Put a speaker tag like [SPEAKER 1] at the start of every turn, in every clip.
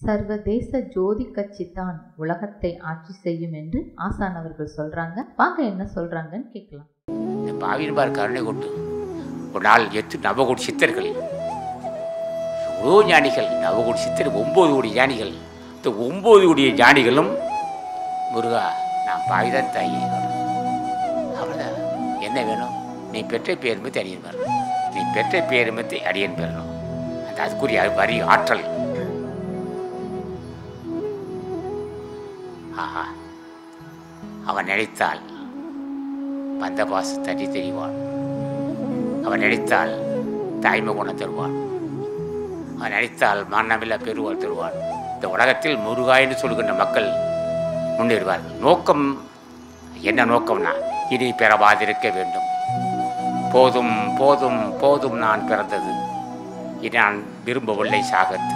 [SPEAKER 1] சர்வதேச ஜோதி கட்சி தான் உலகத்தை ஆட்சி செய்யும் என்று ஆசான் அவர்கள் சொல்றாங்க வாங்க என்ன சொல்றாங்கன்னு கேட்கலாம்
[SPEAKER 2] இந்த பாவின்பார் கருணை கொண்டு ஒரு நாள் எட்டு நவகோடி சித்தர்கள் எவ்வளோ ஞானிகள் நவகோடி சித்தர் ஒம்பது கோடி ஞானிகள் இந்த ஒம்பது கோடி ஞானிகளும் முருகா நான் பாவிதான் தாயி அவ்வளோதான் என்ன வேணும் நீ பெற்ற பேருமத்தை அடியன் பெறணும் நீ பெற்ற பேருமத்தை அடியன் பெறணும் அந்த அதுக்குரிய வரி ஆற்றல் ஆஹா அவன் நினைத்தால் வந்த பாச தட்டி தெரிவான் அவன் நினைத்தால் தாய்மை குணம் தருவான் அவன் நினைத்தால் மரணமில்லா பெருவாள் தருவான் இந்த உலகத்தில் முருகாயின்னு சொல்கின்ற மக்கள் முன்னேறுவார்கள் நோக்கம் என்ன நோக்கம்னா இனி பிறவாதிருக்க வேண்டும் போதும் போதும் போதும் நான் பிறந்தது இனி நான் விரும்பவில்லை சாகத்துக்கு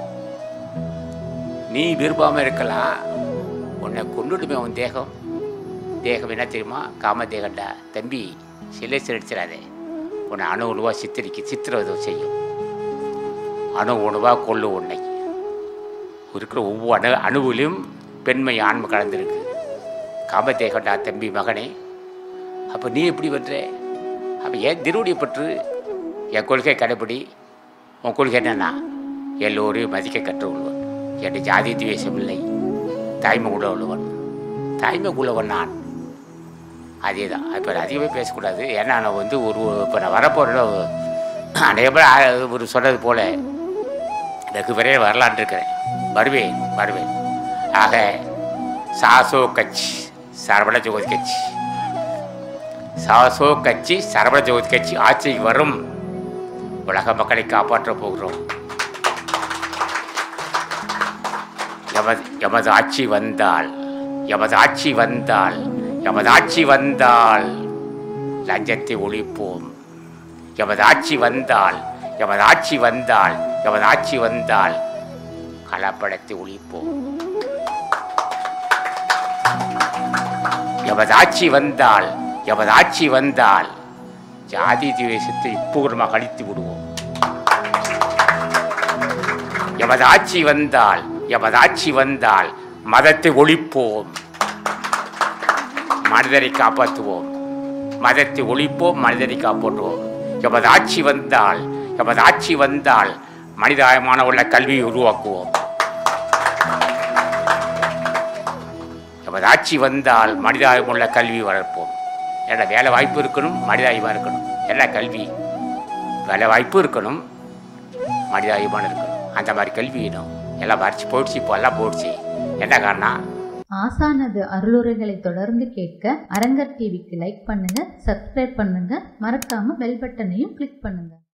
[SPEAKER 2] நீ விரும்பாமல் இருக்கலாம் உன்னை கொண்டுடுமே உன் தேகம் தேகம் என்ன தெரியுமா காம தேகண்டா தம்பி சிலை சிரிச்சிடாதே உன்னை அணு உணவாக சித்தரிக்க சித்திரவதை செய்யும் அணு உணவாக கொள்ளு உன்னை இருக்கிற ஒவ்வொரு அணு அணுவிலும் பெண்மை ஆன்மை கலந்துருக்கு காம தேகண்டா தம்பி மகனே அப்போ நீ எப்படி பண்ற அப்போ ஏன் திருவடியை பற்று என் கொள்கை கடைப்பிடி உன் கொள்கை என்னன்னா எல்லோரையும் மதிக்க கற்றுக்கொள்வன் என் ஜாதி துவேஷம் இல்லை தாய்மை உள்ள உள்ளவன் தாய்மை உள்ளவன் நான் அதே தான் இப்போ அதிகமாக பேசக்கூடாது ஏன்னா நான் வந்து ஒரு இப்போ நான் வரப்போகிற அநேகமாக ஒரு சொன்னது போல வெகு விரைவில் வரலான் இருக்கிறேன் வருவேன் வருவேன் ஆக சாசோ கட்சி சரவண ஜோதி கட்சி சாசோ கட்சி சரவண ஜோதி கட்சி ஆட்சிக்கு வரும் உலக மக்களை காப்பாற்றப் போகிறோம் எமது எமது ஆட்சி வந்தால் எமது ஆட்சி வந்தால் எமது ஆட்சி வந்தால் லஞ்சத்தை ஒழிப்போம் எமது ஆட்சி வந்தால் எமது ஆட்சி வந்தால் எமது ஆட்சி வந்தால் கலப்படத்தை ஒழிப்போம் எமது ஆட்சி வந்தால் எமது ஆட்சி வந்தால் ஜாதி துவேஷத்தை இப்பூர்வமாக அழித்து விடுவோம் எமது ஆட்சி வந்தால் எமது ஆட்சி வந்தால் மதத்தை ஒழிப்போம் மனிதரை காப்பாற்றுவோம் மதத்தை ஒழிப்போம் மனிதரை காப்பாற்றுவோம் எமது ஆட்சி வந்தால் எமது ஆட்சி வந்தால் மனிதாயமான உள்ள கல்வியை உருவாக்குவோம் எமது ஆட்சி வந்தால் மனிதாயம் உள்ள கல்வி வளர்ப்போம் ஏன்னா வேலை வாய்ப்பு இருக்கணும் மனிதாயமாக இருக்கணும் எல்லாம் கல்வி வேலை வாய்ப்பு இருக்கணும் மனிதாயமான இருக்கணும் அந்த மாதிரி கல்வி வேணும் எல்லாம் வரைச்சி போயிடுச்சு இப்போ எல்லாம் போயிடுச்சு என்ன காரணம்
[SPEAKER 1] ஆசானது அருளுரைகளை தொடர்ந்து கேட்க அரங்கர் டிவிக்கு லைக் பண்ணுங்க சப்ஸ்கிரைப் பண்ணுங்க மறக்காம பெல் பட்டனையும் கிளிக் பண்ணுங்க